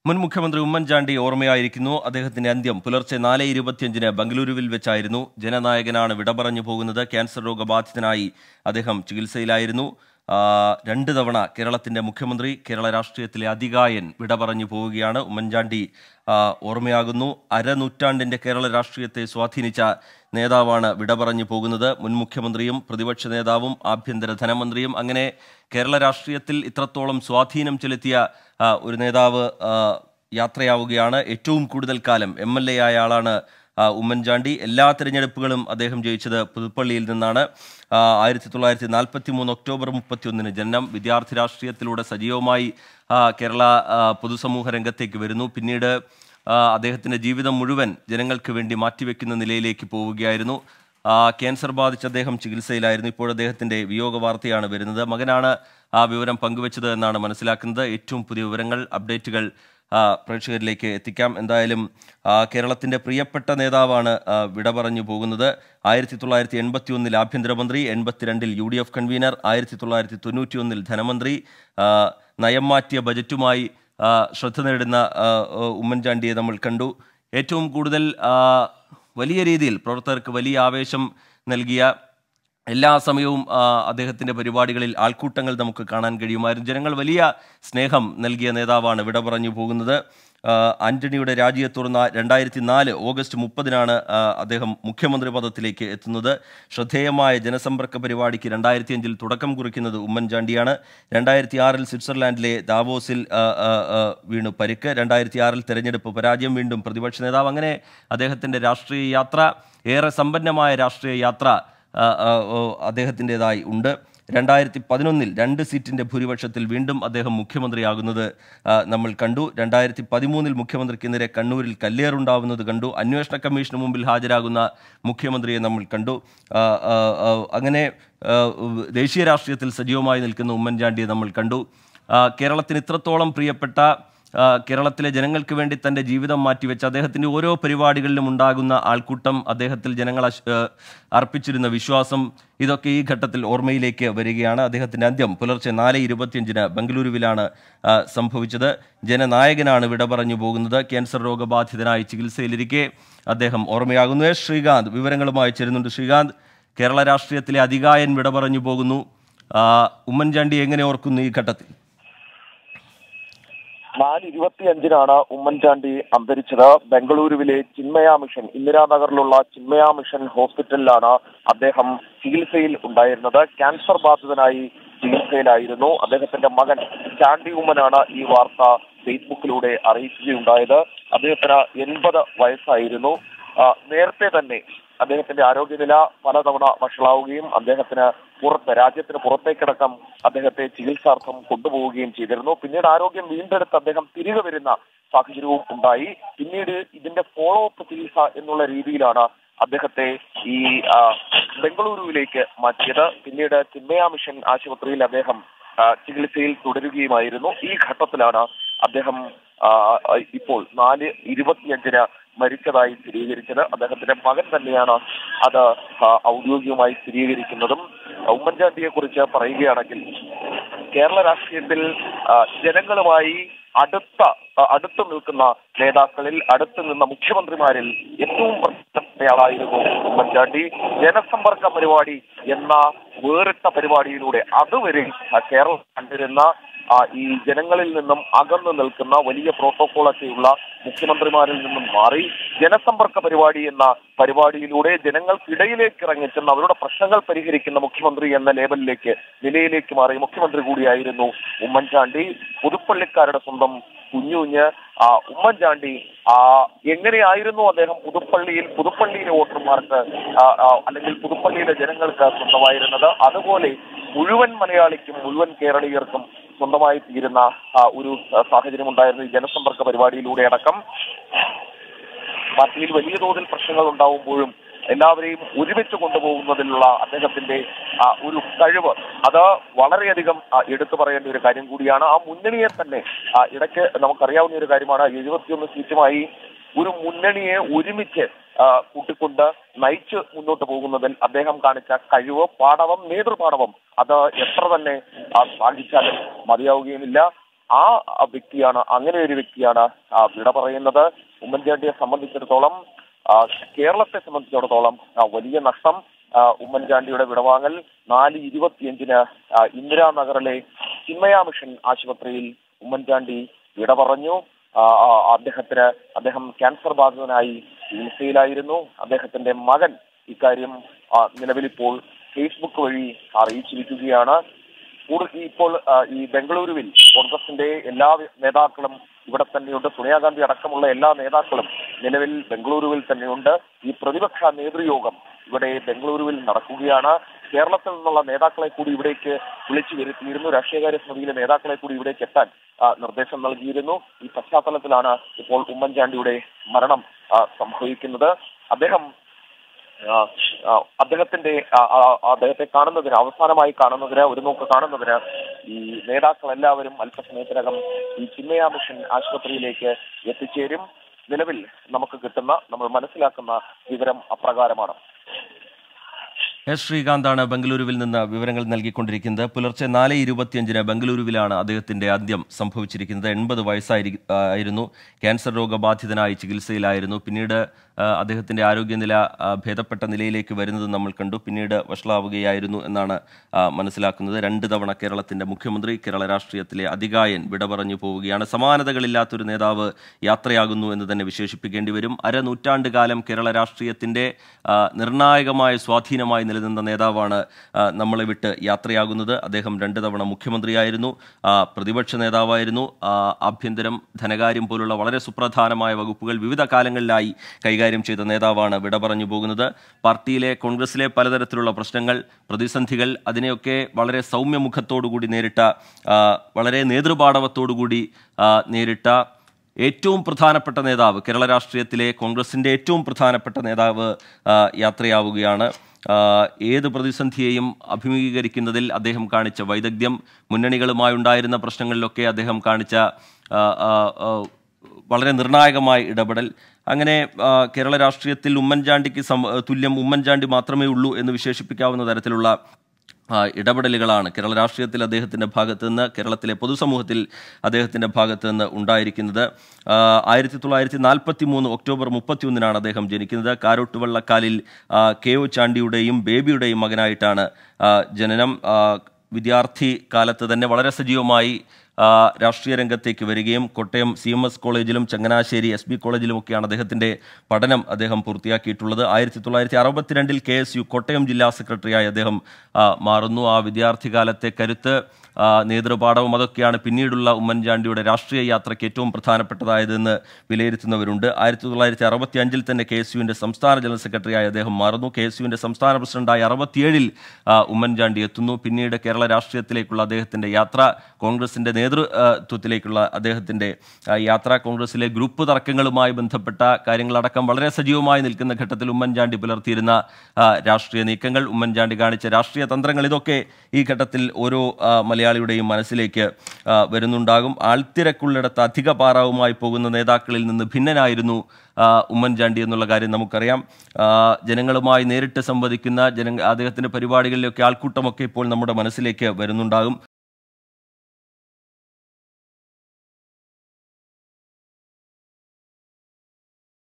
മുൻ മുഖ്യമന്ത്രി ഉമ്മൻചാണ്ടി ഓർമ്മയായിരിക്കുന്നു അദ്ദേഹത്തിന്റെ അന്ത്യം പുലർച്ചെ നാല് ഇരുപത്തിയഞ്ചിന് ബംഗളൂരുവിൽ വെച്ചായിരുന്നു ജനനായകനാണ് വിട പറഞ്ഞു പോകുന്നത് ക്യാൻസർ രോഗബാധിതനായി അദ്ദേഹം ചികിത്സയിലായിരുന്നു ആ, രണ്ട് തവണ കേരളത്തിന്റെ മുഖ്യമന്ത്രി കേരള രാഷ്ട്രീയത്തിലെ അതികായൻ വിട പറഞ്ഞു പോവുകയാണ് ഉമ്മൻചാണ്ടി ആ, ഓർമ്മയാകുന്നു അരനൂറ്റാണ്ടിന്റെ കേരള രാഷ്ട്രീയത്തെ സ്വാധീനിച്ച നേതാവാണ് വിട പറഞ്ഞു പോകുന്നത് മുൻ മുഖ്യമന്ത്രിയും പ്രതിപക്ഷ നേതാവും ആഭ്യന്തര ധനമന്ത്രിയും അങ്ങനെ കേരള രാഷ്ട്രീയത്തിൽ ഇത്രത്തോളം സ്വാധീനം ചെലുത്തിയ ആ, ഒരു നേതാവ് ആ, യാത്രയാവുകയാണ് ഏറ്റവും കൂടുതൽ കാലം എം എൽ എ ആയ ആളാണ് ആ, ഉമ്മൻചാണ്ടി എല്ലാ തെരഞ്ഞെടുപ്പുകളും അദ്ദേഹം ജയിച്ചത് പുതുപ്പള്ളിയിൽ നിന്നാണ് ആ, ആയിരത്തി തൊള്ളായിരത്തി നാൽപ്പത്തി മൂന്ന് ഒക്ടോബർ മുപ്പത്തിയൊന്നിന് ജനനം വിദ്യാർത്ഥി രാഷ്ട്രീയത്തിലൂടെ സജീവമായി ആ, കേരള ആ, പൊതുസമൂഹ രംഗത്തേക്ക് വരുന്നു പിന്നീട് ആ, അദ്ദേഹത്തിന്റെ ജീവിതം മുഴുവൻ ജനങ്ങൾക്ക് വേണ്ടി മാറ്റിവെക്കുന്ന നിലയിലേക്ക് പോവുകയായിരുന്നു ആ, ക്യാൻസർ ബാധിച്ച് അദ്ദേഹം ചികിത്സയിലായിരുന്നു ഇപ്പോൾ അദ്ദേഹത്തിന്റെ വിയോഗ വാർത്തയാണ് വരുന്നത് മകനാണ് ആ വിവരം പങ്കുവച്ചത് എന്നാണ് മനസ്സിലാക്കുന്നത് ഏറ്റവും പുതിയ വിവരങ്ങൾ അപ്ഡേറ്റുകൾ ആ, പ്രേക്ഷകരിലേക്ക് എത്തിക്കാം എന്തായാലും ആ, കേരളത്തിന്റെ പ്രിയപ്പെട്ട നേതാവാണ് ആ, വിട പറഞ്ഞു പോകുന്നത് ആയിരത്തി തൊള്ളായിരത്തി എൺപത്തി ഒന്നിൽ ആഭ്യന്തരമന്ത്രി എൺപത്തിരണ്ടിൽ യു ഡി എഫ് കൺവീനർ ആയിരത്തി തൊള്ളായിരത്തി തൊണ്ണൂറ്റി ഒന്നിൽ ധനമന്ത്രി ആ, നയം മാറ്റിയ ബജറ്റുമായി ആ, ശ്രദ്ധ നേടുന്ന ആ, ആ, ഉമ്മൻചാണ്ടിയെ നമ്മൾ കണ്ടു ഏറ്റവും കൂടുതൽ ആ, വലിയ രീതിയിൽ പ്രവർത്തകർക്ക് വലിയ ആവേശം നൽകിയ എല്ലാ സമയവും ആ, അദ്ദേഹത്തിന്റെ പരിപാടികളിൽ ആൾക്കൂട്ടങ്ങൾ നമുക്ക് കാണാൻ കഴിയുമായിരുന്നു ജനങ്ങൾ വലിയ സ്നേഹം നൽകിയ നേതാവാണ് വിട പറഞ്ഞു പോകുന്നത് ആ, ആന്റണിയുടെ രാജിയെ തുടർന്ന് രണ്ടായിരത്തി നാല് ഓഗസ്റ്റ് മുപ്പതിനാണ് ആ, അദ്ദേഹം മുഖ്യമന്ത്രി പദത്തിലേക്ക് എത്തുന്നത് ശ്രദ്ധേയമായ ജനസമ്പർക്ക പരിപാടിക്ക് രണ്ടായിരത്തി അഞ്ചിൽ തുടക്കം കുറിക്കുന്നത് ഉമ്മൻചാണ്ടിയാണ് രണ്ടായിരത്തി ആറിൽ സ്വിറ്റ്സർലാൻഡിലെ ദാവോസിൽ ആ, ആ, ആ, വീണു പരിക്ക് രണ്ടായിരത്തി ആറിൽ തെരഞ്ഞെടുപ്പ് പരാജയം വീണ്ടും പ്രതിപക്ഷ നേതാവ് അങ്ങനെ അദ്ദേഹത്തിന്റെ രാഷ്ട്രീയ യാത്ര ഏറെ സമ്പന്നമായ രാഷ്ട്രീയ യാത്ര ആ, ആ, ഓ, അദ്ദേഹത്തിൻ്റെതായി ഉണ്ട് രണ്ടായിരത്തി പതിനൊന്നിൽ രണ്ട് സീറ്റിന്റെ ഭൂരിപക്ഷത്തിൽ വീണ്ടും അദ്ദേഹം മുഖ്യമന്ത്രിയാകുന്നത് ആ, നമ്മൾ കണ്ടു രണ്ടായിരത്തി പതിമൂന്നിൽ മുഖ്യമന്ത്രിക്കെതിരെ കണ്ണൂരിൽ കല്ലേറുണ്ടാവുന്നത് കണ്ടു അന്വേഷണ കമ്മീഷന് മുമ്പിൽ ഹാജരാകുന്ന മുഖ്യമന്ത്രിയെ നമ്മൾ കണ്ടു ആ, ആ, ആ, അങ്ങനെ ആ, ദേശീയ രാഷ്ട്രീയത്തിൽ സജീവമായി നിൽക്കുന്ന ഉമ്മൻചാണ്ടിയെ നമ്മൾ കണ്ടു ആ, കേരളത്തിന് ഇത്രത്തോളം പ്രിയപ്പെട്ട ആ, കേരളത്തിലെ ജനങ്ങൾക്ക് വേണ്ടി തന്റെ ജീവിതം മാറ്റിവെച്ച് അദ്ദേഹത്തിന്റെ ഓരോ പരിപാടികളിലും ഉണ്ടാകുന്ന ആൾക്കൂട്ടം അദ്ദേഹത്തിൽ ജനങ്ങൾ അശ്- ആ, അർപ്പിച്ചിരുന്ന വിശ്വാസം ഇതൊക്കെ ഈ ഘട്ടത്തിൽ ഓർമ്മയിലേക്ക് വരികയാണ് അദ്ദേഹത്തിന്റെ അന്ത്യം പുലർച്ചെ നാല് ഇരുപത്തിയഞ്ചിന് ബംഗളൂരുവിലാണ് ആ, സംഭവിച്ചത് ജനനായകനാണ് വിട പറഞ്ഞു പോകുന്നത് ക്യാൻസർ രോഗബാധിതനായി ചികിത്സയിലിരിക്കെ അദ്ദേഹം ഓർമ്മയാകുന്നു എസ് ശ്രീകാന്ത് വിവരങ്ങളുമായി ചേരുന്നുണ്ട് ശ്രീകാന്ത് കേരള രാഷ്ട്രീയത്തിലെ അതികായൻ വിട പറഞ്ഞു പോകുന്നു ആ, ഉമ്മൻചാണ്ടി എങ്ങനെ ഓർക്കുന്നു ഈ ഘട്ടത്തിൽ നാല് ഇരുപത്തിയഞ്ചിനാണ് ഉമ്മൻചാണ്ടി അന്തരിച്ചത് ബംഗളൂരുവിലെ ചിന്മയ മിഷൻ ഇന്ദിരാനഗറിലുള്ള ചിന്മയ മിഷൻ ഹോസ്പിറ്റലിലാണ് അദ്ദേഹം ചികിത്സയിൽ ഉണ്ടായിരുന്നത് ക്യാൻസർ ബാധിതനായി ചികിത്സയിലായിരുന്നു അദ്ദേഹത്തിന്റെ മകൻ ചാണ്ടി ഉമ്മനാണ് ഈ വാർത്ത ഫേസ്ബുക്കിലൂടെ അറിയിക്കുകയുണ്ടായത് അദ്ദേഹത്തിന് എൺപത് വയസ്സായിരുന്നു ആ, നേരത്തെ തന്നെ അദ്ദേഹത്തിന്റെ ആരോഗ്യനില പലതവണ വഷളാവുകയും അദ്ദേഹത്തിന് പുറത്ത് രാജ്യത്തിന് പുറത്തേക്കടക്കം അദ്ദേഹത്തെ ചികിത്സാർത്ഥം കൊണ്ടുപോവുകയും ചെയ്തിരുന്നു പിന്നീട് ആരോഗ്യം വീണ്ടെടുത്ത് അദ്ദേഹം തിരികെ വരുന്ന സാഹചര്യവും ഉണ്ടായി പിന്നീട് ഇതിന്റെ ഫോളോ അപ്പ് ചികിത്സ എന്നുള്ള രീതിയിലാണ് അദ്ദേഹത്തെ ഈ ആ, ബംഗളൂരുവിലേക്ക് മാറ്റിയത് പിന്നീട് ചിന്മയ മിഷൻ ആശുപത്രിയിൽ അദ്ദേഹം ആ, ചികിത്സയിൽ തുടരുകയുമായിരുന്നു ഈ ഘട്ടത്തിലാണ് അദ്ദേഹം ആ, ആ, ഇപ്പോൾ നാല് ഇരുപത്തിയഞ്ചിന് മരിച്ചതായി സ്ഥിരീകരിച്ചത് അദ്ദേഹത്തിന്റെ മകൻ തന്നെയാണ് അത് ആ, ഔദ്യോഗികമായി സ്ഥിരീകരിക്കുന്നതും ഉമ്മൻചാണ്ടിയെ കുറിച്ച് പറയുകയാണെങ്കിൽ കേരള രാഷ്ട്രീയത്തിൽ ആ, ജനങ്ങളുമായി അടുത്ത ആ, അടുത്ത് നിൽക്കുന്ന നേതാക്കളിൽ അടുത്ത് നിന്ന മുഖ്യമന്ത്രിമാരിൽ ഏറ്റവും പ്രധാനപ്പെട്ടയാളായിരുന്നു ഉമ്മൻചാണ്ടി ജനസമ്പർക്ക പരിപാടി എന്ന വേറിട്ട പരിപാടിയിലൂടെ അതുവരെ ആ, കേരളം കണ്ടിരുന്ന ആ, ഈ ജനങ്ങളിൽ നിന്നും അകന്നു നിൽക്കുന്ന വലിയ പ്രോട്ടോകോളൊക്കെയുള്ള മുഖ്യമന്ത്രിമാരിൽ നിന്നും മാറി ജനസമ്പർക്ക പരിപാടി എന്ന പരിപാടിയിലൂടെ ജനങ്ങൾക്കിടയിലേക്ക് ഇറങ്ങിച്ചെന്ന് അവരുടെ പ്രശ്നങ്ങൾ പരിഹരിക്കുന്ന മുഖ്യമന്ത്രി എന്ന ലേബലിലേക്ക് നിലയിലേക്ക് മാറി മുഖ്യമന്ത്രി കൂടിയായിരുന്നു ഉമ്മൻചാണ്ടി പുതുപ്പള്ളിക്കാരുടെ സ്വന്തം കുഞ്ഞുകുഞ്ഞ് ആ ഉമ്മൻചാണ്ടി ആ എങ്ങനെയായിരുന്നു അദ്ദേഹം പുതുപ്പള്ളിയിൽ പുതുപ്പള്ളിയിലെ വോട്ടർമാർക്ക് ആ, ആ, അല്ലെങ്കിൽ പുതുപ്പള്ളിയിലെ ജനങ്ങൾക്ക് സ്വന്തമായിരുന്നത് അതുപോലെ മുഴുവൻ മലയാളിക്കും മുഴുവൻ കേരളീയർക്കും സ്വന്തമായി തീരുന്ന ആ, ഒരു ആ, സാഹചര്യം ഉണ്ടായിരുന്നു ഈ ജനസമ്പർക്ക പരിപാടിയിലൂടെ അടക്കം പാർട്ടിയിൽ വലിയ തോതിൽ പ്രശ്നങ്ങൾ ഉണ്ടാവുമ്പോഴും എല്ലാവരെയും ഒരുമിച്ച് കൊണ്ടുപോകുന്നതിലുള്ള അദ്ദേഹത്തിന്റെ ആ, ഒരു കഴിവ് അത് വളരെയധികം ആ, എടുത്തു പറയേണ്ട ഒരു കാര്യം കൂടിയാണ് ആ മുന്നണിയെ തന്നെ ആ, ഇടയ്ക്ക് നമുക്കറിയാവുന്ന ഒരു കാര്യമാണ് എഴുപത്തിയൊന്ന് സീറ്റുമായി ഒരു മുന്നണിയെ ഒരുമിച്ച് ആ, കൂട്ടിക്കൊണ്ട് നയിച്ച് മുന്നോട്ട് പോകുന്നതിൽ അദ്ദേഹം കാണിച്ച കഴിവ് പാടവം നേതൃപാടവം അത് എത്ര തന്നെ ആ, ശ്ലാഘിച്ചാലും മതിയാവുകയുമില്ല ആ ആ വ്യക്തിയാണ് അങ്ങനെ ഒരു വ്യക്തിയാണ് ആ, വിട പറയുന്നത് ഉമ്മൻചാണ്ടിയെ സംബന്ധിച്ചിടത്തോളം ആ, കേരളത്തെ സംബന്ധിച്ചിടത്തോളം ആ, വലിയ നഷ്ടം ആ, ഉമ്മൻചാണ്ടിയുടെ വിടവാങ്ങൽ നാല് ഇരുപത്തിയഞ്ചിന് ആ, ഇന്ദിരാനഗറിലെ ചിന്മയ മിഷൻ ആശുപത്രിയിൽ ഉമ്മൻചാണ്ടി വിട പറഞ്ഞു ആ, ആ, അദ്ദേഹത്തിന് അദ്ദേഹം ക്യാൻസർ ബാധിതനായി ചികിത്സയിലായിരുന്നു അദ്ദേഹത്തിന്റെ മകൻ ഇക്കാര്യം ആ, നിലവിലിപ്പോൾ ഫേസ്ബുക്ക് വഴി അറിയിച്ചിരിക്കുകയാണ് കൂടുതൽ ഇപ്പോൾ ആ, ഈ ബംഗളൂരുവിൽ കോൺഗ്രസിന്റെ എല്ലാ നേതാക്കളും ഇവിടെ തന്നെയുണ്ട് സോണിയാഗാന്ധി അടക്കമുള്ള എല്ലാ നേതാക്കളും നിലവിൽ ബംഗളൂരുവിൽ തന്നെയുണ്ട് ഈ പ്രതിപക്ഷ നേതൃയോഗം ഇവിടെ ബംഗളൂരുവിൽ നടക്കുകയാണ് കേരളത്തിൽ നിന്നുള്ള നേതാക്കളെ കൂടി ഇവിടേക്ക് വിളിച്ചു വരുത്തിയിരുന്നു രാഷ്ട്രീയകാര്യ സമിതിയിലെ നേതാക്കളെ കൂടി ഇവിടേക്ക് എത്താൻ ആ, നിർദ്ദേശം നൽകിയിരുന്നു ഈ പശ്ചാത്തലത്തിലാണ് ഇപ്പോൾ ഉമ്മൻചാണ്ടിയുടെ മരണം ആ, സംഭവിക്കുന്നത് അദ്ദേഹം ആ, ആ, അദ്ദേഹത്തിന്റെ ആ, ആ, അദ്ദേഹത്തെ കാണുന്നതിന് അവസാനമായി കാണുന്നതിന് ഒരു നോക്ക് കാണുന്നതിന് ഈ നേതാക്കൾ എല്ലാവരും അല്പസമയത്തിനകം ഈ ചിന്മയ മിഷൻ ആശുപത്രിയിലേക്ക് എത്തിച്ചേരും നിലവിൽ നമുക്ക് കിട്ടുന്ന നമ്മൾ മനസ്സിലാക്കുന്ന വിവരം അപ്രകാരമാണ് എസ് ശ്രീകാന്താണ് ബംഗളൂരുവിൽ നിന്ന് വിവരങ്ങൾ നൽകിക്കൊണ്ടിരിക്കുന്നത് പുലർച്ചെ നാല് ഇരുപത്തിയഞ്ചിന് ബംഗളൂരുവിലാണ് അദ്ദേഹത്തിന്റെ അന്ത്യം സംഭവിച്ചിരിക്കുന്നത് എൺപത് വയസ്സായി ആയിരുന്നു ക്യാൻസർ രോഗബാധിതനായി ചികിത്സയിലായിരുന്നു പിന്നീട് ആ, അദ്ദേഹത്തിന്റെ ആരോഗ്യനില ആ, ഭേദപ്പെട്ട നിലയിലേക്ക് വരുന്നത് നമ്മൾ കണ്ടു പിന്നീട് വഷളാവുകയായിരുന്നു എന്നാണ് ആ, മനസ്സിലാക്കുന്നത് രണ്ട് തവണ കേരളത്തിന്റെ മുഖ്യമന്ത്രി കേരള രാഷ്ട്രീയത്തിലെ അതികായൻ വിട പറഞ്ഞു പോവുകയാണ് സമാനതകളില്ലാത്തൊരു നേതാവ് യാത്രയാകുന്നു എന്ന് തന്നെ വിശേഷിപ്പിക്കേണ്ടി വരും അരനൂറ്റാണ്ട് കാലം കേരള രാഷ്ട്രീയത്തിന്റെ ആ, നിർണായകമായ സ്വാധീനമായി നിലനിന്ന നേതാവാണ് ആ, നമ്മളെ വിട്ട് യാത്രയാകുന്നത് അദ്ദേഹം രണ്ട് തവണ മുഖ്യമന്ത്രിയായിരുന്നു ആ, പ്രതിപക്ഷ നേതാവായിരുന്നു ആ, ആഭ്യന്തരം ധനകാര്യം പോലുള്ള വളരെ സുപ്രധാനമായ വകുപ്പുകൾ വിവിധ കാലങ്ങളിലായി കൈകാര്യം ചെയ്ത നേതാവാണ് വിട പറഞ്ഞു പോകുന്നത് പാർട്ടിയിലെ കോൺഗ്രസിലെ പലതരത്തിലുള്ള പ്രശ്നങ്ങൾ പ്രതിസന്ധികൾ അതിനെയൊക്കെ വളരെ സൗമ്യമുഖത്തോടുകൂടി നേരിട്ട ആ, വളരെ നേതൃപാടവത്തോടുകൂടി ആ, നേരിട്ട ഏറ്റവും പ്രധാനപ്പെട്ട നേതാവ് കേരള രാഷ്ട്രീയത്തിലെ കോൺഗ്രസിന്റെ ഏറ്റവും പ്രധാനപ്പെട്ട നേതാവ് ആ, യാത്രയാവുകയാണ് ആ, ഏത് പ്രതിസന്ധിയെയും അഭിമുഖീകരിക്കുന്നതിൽ അദ്ദേഹം കാണിച്ച വൈദഗ്ധ്യം മുന്നണികളുമായി ഉണ്ടായിരുന്ന പ്രശ്നങ്ങളിലൊക്കെ അദ്ദേഹം കാണിച്ച ആ, ആ, ആ, വളരെ നിർണായകമായ ഇടപെടൽ അങ്ങനെ ആ, കേരള രാഷ്ട്രീയത്തിൽ ഉമ്മൻചാണ്ടിക്ക് സം തുല്യം ഉമ്മൻചാണ്ടി മാത്രമേ ഉള്ളൂ എന്ന് വിശേഷിപ്പിക്കാവുന്ന തരത്തിലുള്ള ആ, ഇടപെടലുകളാണ് കേരള രാഷ്ട്രീയത്തിൽ അദ്ദേഹത്തിൻ്റെ ഭാഗത്ത് നിന്ന് കേരളത്തിലെ പൊതുസമൂഹത്തിൽ അദ്ദേഹത്തിൻ്റെ ഭാഗത്ത് നിന്ന് ഉണ്ടായിരിക്കുന്നത് ആ, ആയിരത്തി തൊള്ളായിരത്തി നാൽപ്പത്തി മൂന്ന് ഒക്ടോബർ മുപ്പത്തിയൊന്നിനാണ് അദ്ദേഹം ജനിക്കുന്നത് കാരോട്ട് വള്ളക്കാലിൽ ആ, കെ ഒ ചാണ്ടിയുടെയും ബേബിയുടെയും മകനായിട്ടാണ് ആ, ജനനം ആ, വിദ്യാർത്ഥി കാലത്ത് തന്നെ വളരെ സജീവമായി ആ, രാഷ്ട്രീയ രംഗത്തേക്ക് വരികയും കോട്ടയം സി എം എസ് കോളേജിലും ചങ്ങനാശ്ശേരി എസ് ബി കോളേജിലുമൊക്കെയാണ് അദ്ദേഹത്തിൻ്റെ പഠനം അദ്ദേഹം പൂർത്തിയാക്കിയിട്ടുള്ളത് ആയിരത്തി തൊള്ളായിരത്തി അറുപത്തിരണ്ടിൽ കെ എസ് യു കോട്ടയം ജില്ലാ സെക്രട്ടറിയായി അദ്ദേഹം ആ, മാറുന്നു ആ വിദ്യാർത്ഥി കാലത്തെ കരുത്ത് ആ, നേതൃപാഠവും അതൊക്കെയാണ് പിന്നീടുള്ള ഉമ്മൻചാണ്ടിയുടെ രാഷ്ട്രീയ യാത്രയ്ക്ക് ഏറ്റവും പ്രധാനപ്പെട്ടതായതെന്ന് വിലയിരുത്തുന്നവരുണ്ട് ആയിരത്തി തൊള്ളായിരത്തി അറുപത്തി അഞ്ചിൽ തന്നെ കെ എസ് യുവിൻ്റെ സംസ്ഥാന ജനറൽ സെക്രട്ടറിയായി അദ്ദേഹം മാറുന്നു കെ എസ് യുവിൻ്റെ സംസ്ഥാന പ്രസിഡന്റായി അറുപത്തിയേഴിൽ ആ, ഉമ്മൻചാണ്ടി എത്തുന്നു പിന്നീട് കേരള രാഷ്ട്രീയത്തിലേക്കുള്ള അദ്ദേഹത്തിൻ്റെ യാത്ര കോൺഗ്രസിൻ്റെ നേതൃത്വത്തിലേക്കുള്ള അദ്ദേഹത്തിൻ്റെ ആ, യാത്ര കോൺഗ്രസിലെ ഗ്രൂപ്പ് തർക്കങ്ങളുമായി ബന്ധപ്പെട്ട കാര്യങ്ങളടക്കം വളരെ സജീവമായി നിൽക്കുന്ന ഘട്ടത്തിൽ ഉമ്മൻചാണ്ടി പുലർത്തിയിരുന്ന ആ, രാഷ്ട്രീയ നീക്കങ്ങൾ ഉമ്മൻചാണ്ടി കാണിച്ച രാഷ്ട്രീയ തന്ത്രങ്ങൾ ഇതൊക്കെ ഈ ഘട്ടത്തിൽ ഓരോ ആ, മലയാളിയുടെയും മനസ്സിലേക്ക് ആ, വരുന്നുണ്ടാകും ആൾത്തിരക്കുള്ളിടത്ത് അധിക പാറാവുമായി പോകുന്ന നേതാക്കളിൽ നിന്ന് ഭിന്നനായിരുന്നു ആ, ഉമ്മൻചാണ്ടി എന്നുള്ള കാര്യം നമുക്കറിയാം ആ, ജനങ്ങളുമായി നേരിട്ട് സംവദിക്കുന്ന ജന അദ്ദേഹത്തിൻ്റെ പരിപാടികളിലൊക്കെ ആൾക്കൂട്ടമൊക്കെ ഇപ്പോൾ നമ്മുടെ മനസ്സിലേക്ക് വരുന്നുണ്ടാകും